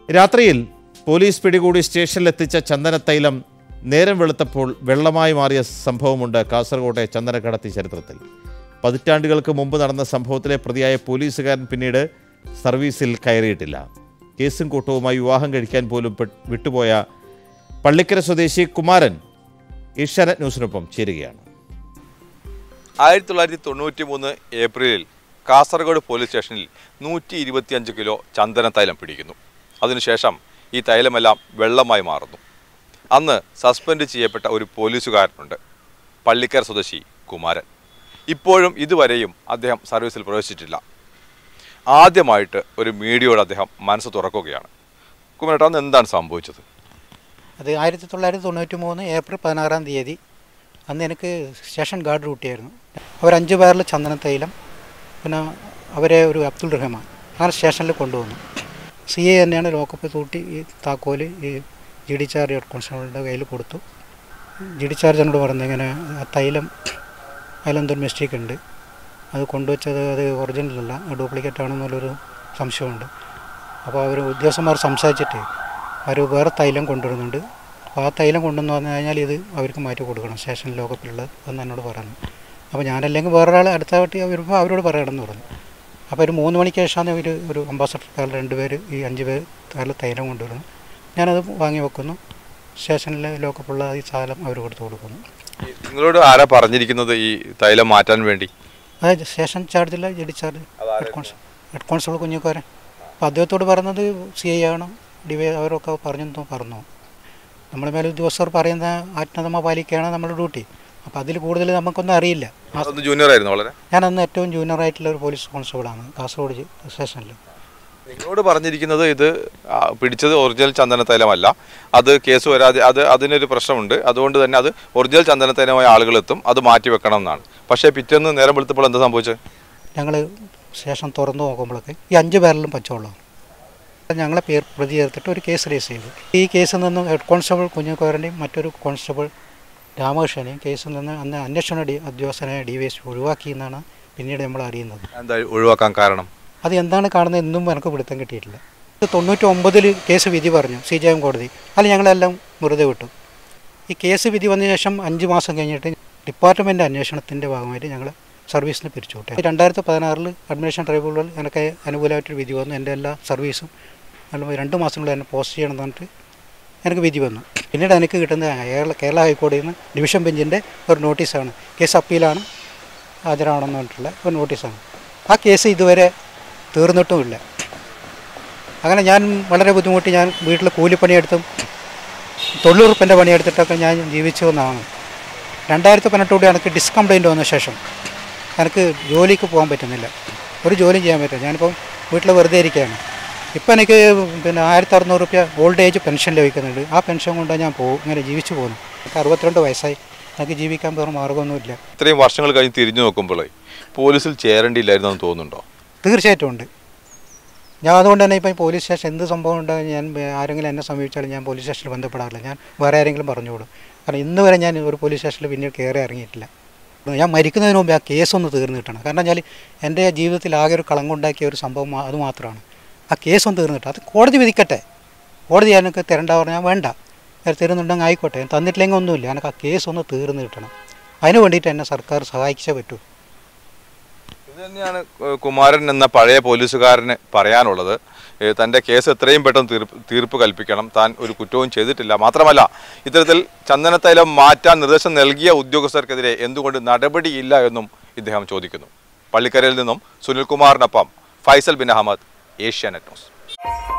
രാത്രിയിൽ പോലീസ് പിടികൂടി സ്റ്റേഷനിലെത്തിച്ച ചന്ദനത്തൈലം നേരം വെളുത്തപ്പോൾ വെള്ളമായി മാറിയ സംഭവമുണ്ട് കാസർഗോട്ടെ ചന്ദനക്കടത്തി ചരിത്രത്തിൽ പതിറ്റാണ്ടുകൾക്ക് മുമ്പ് നടന്ന സംഭവത്തിലെ പ്രതിയായ പോലീസുകാരൻ പിന്നീട് സർവീസിൽ കയറിയിട്ടില്ല കേസും കൂട്ടവുമായി വിവാഹം കഴിക്കാൻ പോലും പെ- വിട്ടുപോയ പള്ളിക്കര സ്വദേശി കുമാരൻ ഏഷ്യാനെറ്റ് ന്യൂസിനൊപ്പം ചേരുകയാണ് ആയിരത്തി തൊള്ളായിരത്തി തൊണ്ണൂറ്റി മൂന്ന് ഏപ്രിലിൽ കാസർഗോഡ് പോലീസ് സ്റ്റേഷനിൽ നൂറ്റി ഇരുപത്തിയഞ്ച് കിലോ ചന്ദന തൈലം പിടിക്കുന്നു അതിനുശേഷം ഈ തൈലമെല്ലാം വെള്ളമായി മാറുന്നു അന്ന് സസ്പെൻഡ് ചെയ്യപ്പെട്ട ഒരു പോലീസുകാരനുണ്ട് പള്ളിക്കര സ്വദേശി കുമാരൻ ഇപ്പോഴും ഇതുവരെയും അദ്ദേഹം സർവീസിൽ പ്രവേശിച്ചിട്ടില്ല ആദ്യമായിട്ട് ഒരു മീഡിയയോട് അദ്ദേഹം മനസ്സ് തുറക്കുകയാണ് കുമാരേട്ടാ അന്ന് എന്താണ് സംഭവിച്ചത് അത് ആയിരത്തി തൊള്ളായിരത്തി തൊണ്ണൂറ്റി മൂന്ന് ഏപ്രിൽ പതിനാറാം തീയതി അന്ന് എനിക്ക് സ്റ്റേഷൻ ഗാർഡ് ഡ്യൂട്ടിയായിരുന്നു അവർ അഞ്ച് പേരിൽ ചന്ദന തൈലം പിന്നെ അവരെ ഒരു അബ്ദുൾ റഹ്മാൻ അങ്ങനെ സ്റ്റേഷനിൽ കൊണ്ടുവന്നു സി എ തന്നെയാണ് ലോക്കപ്പ് തൂട്ടി ഈ താക്കോല് ഈ ജി ഡി ചാർജ് ഹെഡ് കോൺസ്റ്റബിളിൻ്റെ കയ്യിൽ കൊടുത്തു ജി ഡി ചാർജ് എന്നോട് പറഞ്ഞു ഇങ്ങനെ ആ തൈലം അതിലെന്തൊരു മിസ്റ്റേക്ക് ഉണ്ട് അത് കൊണ്ടുവച്ചത് അത് ഒറിജിനൽ അല്ല ഡ്യൂപ്ലിക്കേറ്റ് ആണെന്നുള്ളൊരു സംശയമുണ്ട് അപ്പോൾ അവർ ഉദ്യോഗസ്ഥന്മാർ സംസാരിച്ചിട്ട് അവർ വേറെ തൈലം കൊണ്ടുവരുന്നുണ്ട് അപ്പോൾ ആ തൈലം കൊണ്ടുവന്ന് പറഞ്ഞു കഴിഞ്ഞാൽ ഇത് അവർക്ക് മാറ്റി കൊടുക്കണം സ്റ്റേഷൻ ലോകപ്പിലുള്ളത് എന്ന് എന്നോട് പറഞ്ഞു അപ്പോൾ ഞാനല്ലെങ്കിൽ വേറൊരാൾ അടുത്ത വട്ടി വരുമ്പോൾ അവരോട് പറയണമെന്ന് പറഞ്ഞു അപ്പോൾ ഒരു മൂന്ന് മണിക്ക് ശേഷമാണ് ഇവർ ഒരു അംബാസഡർക്കാർ രണ്ടുപേര് ഈ അഞ്ച് പേര് നല്ല തൈലം കൊണ്ടുവരുന്നു ഞാനത് വാങ്ങി വെക്കുന്നു സ്റ്റേഷനിലെ ലോക്കപ്പുള്ള ഈ സാധനം അവർ കൊടുത്തു കൊടുക്കുന്നു നിങ്ങളോട് ആരാ പറഞ്ഞിരിക്കുന്നത് ഈ തൈലം മാറ്റാൻ വേണ്ടി അതായത് സ്റ്റേഷൻ ചാർജില്ല GD charge head constable head constable Kunhikoran അപ്പോൾ അദ്ദേഹത്തോട് പറഞ്ഞത് സി ഐ ആണ് ഡിവൈ അവരൊക്കെ പറഞ്ഞെന്ന് പറഞ്ഞു നമ്മുടെ മേലെ ഉദ്യോഗസ്ഥർ പറയുന്ന ആജ്ഞതമ പാലിക്കുകയാണ് നമ്മുടെ ഡ്യൂട്ടി അപ്പോൾ അതിൽ കൂടുതൽ നമുക്കൊന്നും അറിയില്ല ആ- അതൊന്ന് ജൂനിയർ ആയിരുന്നു വളരെ ഞാൻ അന്ന് ഏറ്റവും ജൂനിയർ ആയിട്ടുള്ള ഒരു പോലീസ് കോൺസ്റ്റബിളാണ് കാസർഗോഡ് ജി- സ്റ്റേഷനിൽ നിങ്ങളോട് പറഞ്ഞിരിക്കുന്നത് ഇത് ആ, പിടിച്ചത് ഒറിജിനൽ ചന്ദന തൈലമല്ല അത് കേസ് വരാതെ അത് അതിനൊരു പ്രശ്നമുണ്ട് അതുകൊണ്ട് തന്നെ അത് ഒറിജിനൽ ചന്ദന തൈലമായ ആളുകളെത്തും അത് മാറ്റി വെക്കണം എന്നാണ് പക്ഷേ പിറ്റേന്ന് നേരം വെളുത്തപ്പോൾ എന്താ സംഭവിച്ചത് ഞങ്ങൾ സ്റ്റേഷൻ തുറന്നു നോക്കുമ്പോഴൊക്കെ ഈ അഞ്ച് പേരിലും പച്ചവെള്ളം ഞങ്ങളെ പേർ പ്രതി ചേർത്തിട്ട് ഒരു കേസ് രജിസ്റ്റർ ചെയ്തു ഈ കേസിൽ നിന്നും ഹെഡ് കോൺസ്റ്റബിൾ കുഞ്ഞുക്കോരൻ്റെയും മറ്റൊരു കോൺസ്റ്റബിൾ രാമകൃഷ്ണനെയും കേസിൽ നിന്ന് അന്ന് അന്വേഷണ ഡി ഉദ്യോഗസ്ഥനെ ഡി വൈ എസ് ഒഴിവാക്കി എന്നാണ് പിന്നീട് നമ്മൾ അറിയുന്നത് എന്താ ഒഴിവാക്കാൻ കാരണം അത് എന്താണ് കാണുന്നത് എന്നും എനിക്ക് പിടുത്തം കിട്ടിയിട്ടില്ല ഇത് തൊണ്ണൂറ്റി ഒമ്പതിൽ കേസ് വിധി പറഞ്ഞു സി ജെ എം കോടതി അതിൽ ഞങ്ങളെല്ലാം വെറുതെ വിട്ടു ഈ കേസ് വിധി വന്ന ശേഷം അഞ്ച് മാസം കഴിഞ്ഞിട്ട് ഡിപ്പാർട്ട്മെൻറ്റ് അന്വേഷണത്തിൻ്റെ ഭാഗമായിട്ട് ഞങ്ങൾ സർവീസിന് പിരിച്ചു വിട്ടു രണ്ടായിരത്തി പതിനാറിൽ അഡ്മിനിസ്ട്രേഷൻ ട്രൈബ്യൂണൽ എനിക്ക് അനുകൂലമായിട്ടൊരു വിധി വന്നു എൻ്റെ എല്ലാ സർവീസും അല്ലെങ്കിൽ രണ്ട് മാസത്തിനുള്ളിൽ എന്നെ പോസ്റ്റ് ചെയ്യണം എന്ന് പറഞ്ഞിട്ട് എനിക്ക് വിധി വന്നു പിന്നീട് എനിക്ക് കിട്ടുന്ന കേരള കേരള ഹൈക്കോടതിയിൽ നിന്ന് ഡിവിഷൻ ബെഞ്ചിൻ്റെ ഒരു നോട്ടീസാണ് കേസ് അപ്പീലാണ് ഹാജരാവണമെന്ന് പറഞ്ഞിട്ടുള്ള ഒരു നോട്ടീസാണ് ആ കേസ് ഇതുവരെ തീർന്നിട്ടുമില്ല അങ്ങനെ ഞാൻ വളരെ ബുദ്ധിമുട്ടി ഞാൻ വീട്ടിൽ കൂലിപ്പണിയെടുത്തും തൊഴിലുറപ്പിൻ്റെ പണിയെടുത്തിട്ടൊക്കെ ഞാൻ ജീവിച്ചു വന്നതാണ് രണ്ടായിരത്തി പതിനെട്ടോടെ എനിക്ക് ഡിസ്കംപ്ലൈൻറ്റ് വന്ന ശേഷം എനിക്ക് ജോലിക്ക് പോകാൻ പറ്റുന്നില്ല ഒരു ജോലിയും ചെയ്യാൻ പറ്റില്ല ഞാനിപ്പം വീട്ടിൽ വെറുതെ ഇരിക്കുകയാണ് ഇപ്പം എനിക്ക് പിന്നെ ആയിരത്തി അറുന്നൂറ് റുപ്യ ഓൾഡ് ഏജ് പെൻഷൻ ലഭിക്കുന്നുണ്ട് ആ പെൻഷൻ കൊണ്ട് ഞാൻ പോകും ഇങ്ങനെ ജീവിച്ചു പോകുന്നു എനിക്ക് അറുപത്തിരണ്ട് വയസ്സായി എനിക്ക് ജീവിക്കാൻ വേറെ മാർഗ്ഗമൊന്നുമില്ല ഇത്രയും വർഷങ്ങൾ കഴിഞ്ഞ് തിരിഞ്ഞു നോക്കുമ്പോൾ പോലീസിൽ ചേരേണ്ടിയില്ലായിരുന്നു എന്ന് തോന്നുന്നുണ്ടോ തീർച്ചയായിട്ടും ഉണ്ട് ഞാൻ അതുകൊണ്ട് തന്നെ ഇപ്പം പോലീസ് സ്റ്റേഷൻ എന്ത് സംഭവം ഉണ്ടാകും ഞാൻ വേ- ആരെങ്കിലും എന്നെ സമീപിച്ചാലും ഞാൻ പോലീസ് സ്റ്റേഷനിൽ ബന്ധപ്പെടാറില്ല ഞാൻ വേറെ ആരെങ്കിലും പറഞ്ഞുകൊടും കാരണം ഇന്ന് വരെ ഞാൻ ഒരു പോലീസ് സ്റ്റേഷനിൽ പിന്നീട് കയറി ഇറങ്ങിയിട്ടില്ല ഞാൻ മരിക്കുന്നതിന് മുമ്പ് ആ കേസ് ഒന്ന് തീർന്നു കിട്ടണം കാരണം വെച്ചാൽ എൻ്റെ ജീവിതത്തിൽ ആകെ ഒരു കളങ്കുണ്ടാക്കിയ ഒരു സംഭവം മാ- അത് മാത്രമാണ് ആ കേസ് ഒന്ന് തീർന്നു കിട്ടും അത് കോടതി വിധിക്കട്ടെ കോടതി എനിക്ക് തരണ്ട പറഞ്ഞാൽ വേണ്ട ഞാൻ തരുന്നുണ്ടെങ്കിൽ ആയിക്കോട്ടെ ഞാൻ തന്നിട്ടില്ലെങ്കിൽ ഒന്നുമില്ല എനിക്ക് ആ കേസ് ഒന്ന് തീർന്നു കിട്ടണം അതിന് വേണ്ടിയിട്ട് എന്നെ സർക്കാർ സഹായിച്ചേ പറ്റൂ ഇത് തന്നെയാണ് ഏഹ്, കുമാരൻ എന്ന പഴയ പോലീസുകാരന് പറയാനുള്ളത് ഏഹ്, തൻ്റെ കേസ് എത്രയും പെട്ടെന്ന് തീർപ്പ് തീർപ്പ് കൽപ്പിക്കണം താൻ ഒരു കുറ്റവും ചെയ്തിട്ടില്ല മാത്രമല്ല ഇത്തരത്തിൽ ചന്ദനത്തൈലം മാറ്റാൻ നിർദ്ദേശം നൽകിയ ഉദ്യോഗസ്ഥർക്കെതിരെ എന്തുകൊണ്ട് നടപടിയില്ല എന്നും ഇദ്ദേഹം ചോദിക്കുന്നു പള്ളിക്കരയിൽ നിന്നും സുനിൽകുമാറിനൊപ്പം ഫൈസൽ ബിൻ അഹമ്മദ് ഏഷ്യാനെറ്റ് ന്യൂസ്